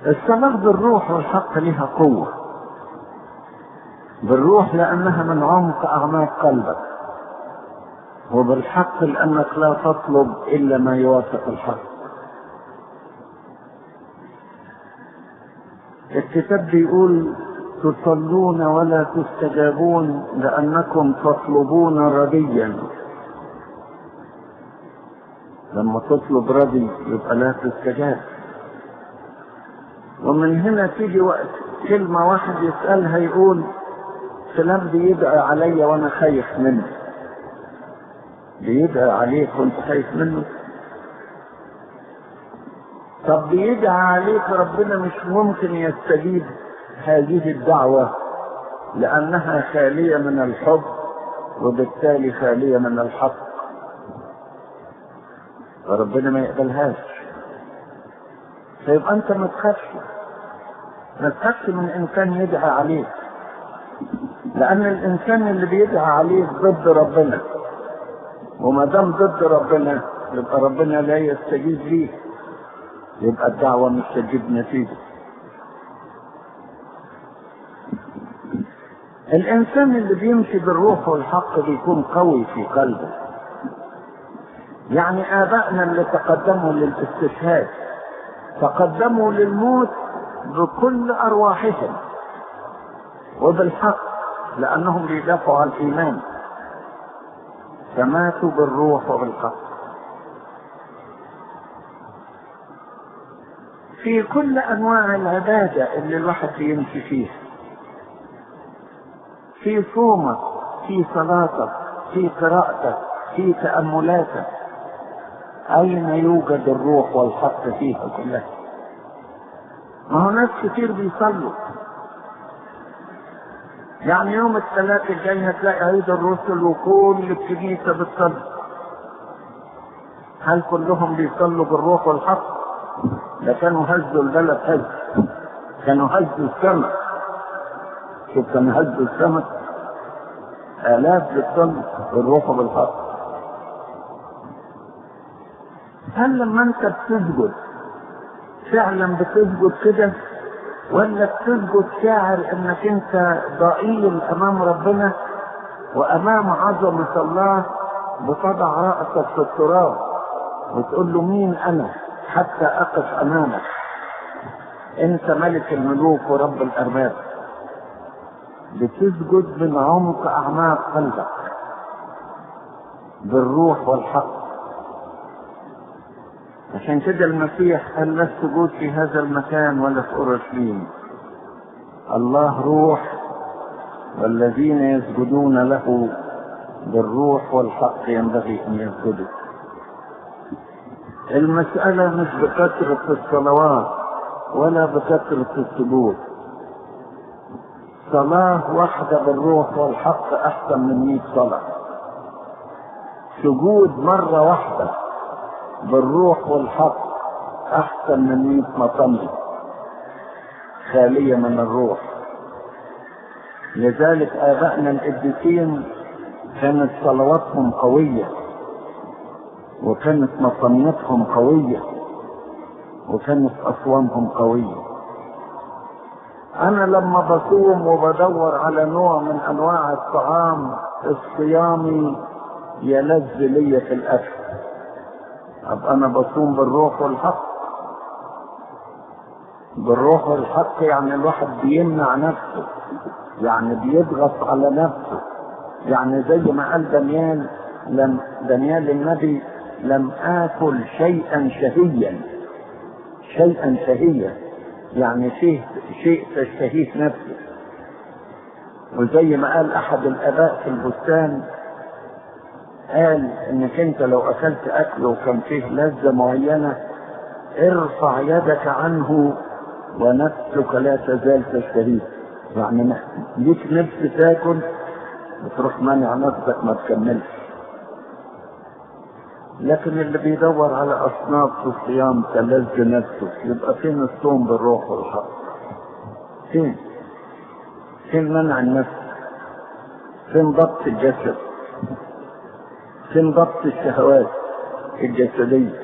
الصلاة بالروح والحق لها قوة بالروح لأنها من عمق أعماق قلبك وبالحق لأنك لا تطلب إلا ما يوافق الحق الكتاب بيقول تصلون ولا تستجابون لأنكم تطلبون رديا لما تطلب ردي يبقى لا تستجاب ومن هنا تيجي وقت كلمة واحد يسألها يقول فلان بيدعي عليا وانا خايف منه بيدعي عليك وانت خايف منه طب بيدعي عليك ربنا مش ممكن يستجيب هذه الدعوة لأنها خالية من الحب وبالتالي خالية من الحق فربنا ما يقبلهاش فيبقى انت ما تخافش ما تخافش من انسان يدعي عليك لان الانسان اللي بيدعي عليك ضد ربنا وما دام ضد ربنا يبقى ربنا لا يستجيب ليك يبقى الدعوه مش تجيب نتيجه الانسان اللي بيمشي بالروح والحق بيكون قوي في قلبه يعني ابائنا اللي تقدموا للاستشهاد تقدموا للموت بكل ارواحهم وبالحق لانهم بيدافعوا عن الايمان فماتوا بالروح وبالحق في كل انواع العباده اللي الواحد بيمشي فيها في صومك في صلاتك في قراءتك في تاملاتك أين يوجد الروح والحق فيها كلها ما هو ناس كتير بيصلوا يعني يوم الثلاث الجاي هتلاقي عيد الرسل وكل الكنيسة بتصلي هل كلهم بيصلوا بالروح والحق؟ ده كانوا هزوا البلد هز كانوا هزوا السماء شوف كانوا هزوا السماء آلاف بتصلي بالروح وبالحق هل لما انت بتسجد فعلا بتسجد كده ولا بتسجد شاعر انك انت ضئيل امام ربنا وامام عظمة الله بتضع رأسك في التراب وتقول له مين انا حتى اقف امامك انت ملك الملوك ورب الارباب بتسجد من عمق اعماق قلبك بالروح والحق عشان كده المسيح قال لا السجود في هذا المكان ولا في اورشليم الله روح والذين يسجدون له بالروح والحق ينبغي ان يسجدوا المسألة مش بكثرة الصلوات ولا بكثرة السجود صلاة واحدة بالروح والحق أحسن من مئة صلاة سجود مرة واحدة بالروح والحق احسن من مئة مطمئ خالية من الروح لذلك ابائنا القديسين كانت صلواتهم قوية وكانت مطمئتهم قوية وكانت اصوامهم قوية انا لما بصوم وبدور على نوع من انواع الطعام الصيامي يلذ لي في الاكل ابقى انا بصوم بالروح والحق بالروح والحق يعني الواحد بيمنع نفسه يعني بيضغط على نفسه يعني زي ما قال دانيال لم دانيال النبي لم اكل شيئا شهيا شيئا شهيا يعني شيء شيء تشتهيه نفسه وزي ما قال احد الاباء في البستان قال انك انت لو اكلت اكل وكان فيه لذة معينة ارفع يدك عنه ونفسك لا تزال تشتهيه يعني ليك نفس تاكل بتروح مانع نفسك ما تكملش لكن اللي بيدور على اصناف في الصيام تلذ نفسه يبقى فين الصوم بالروح والحق فين فين منع النفس فين ضبط الجسد فين ضبط الشهوات الجسدية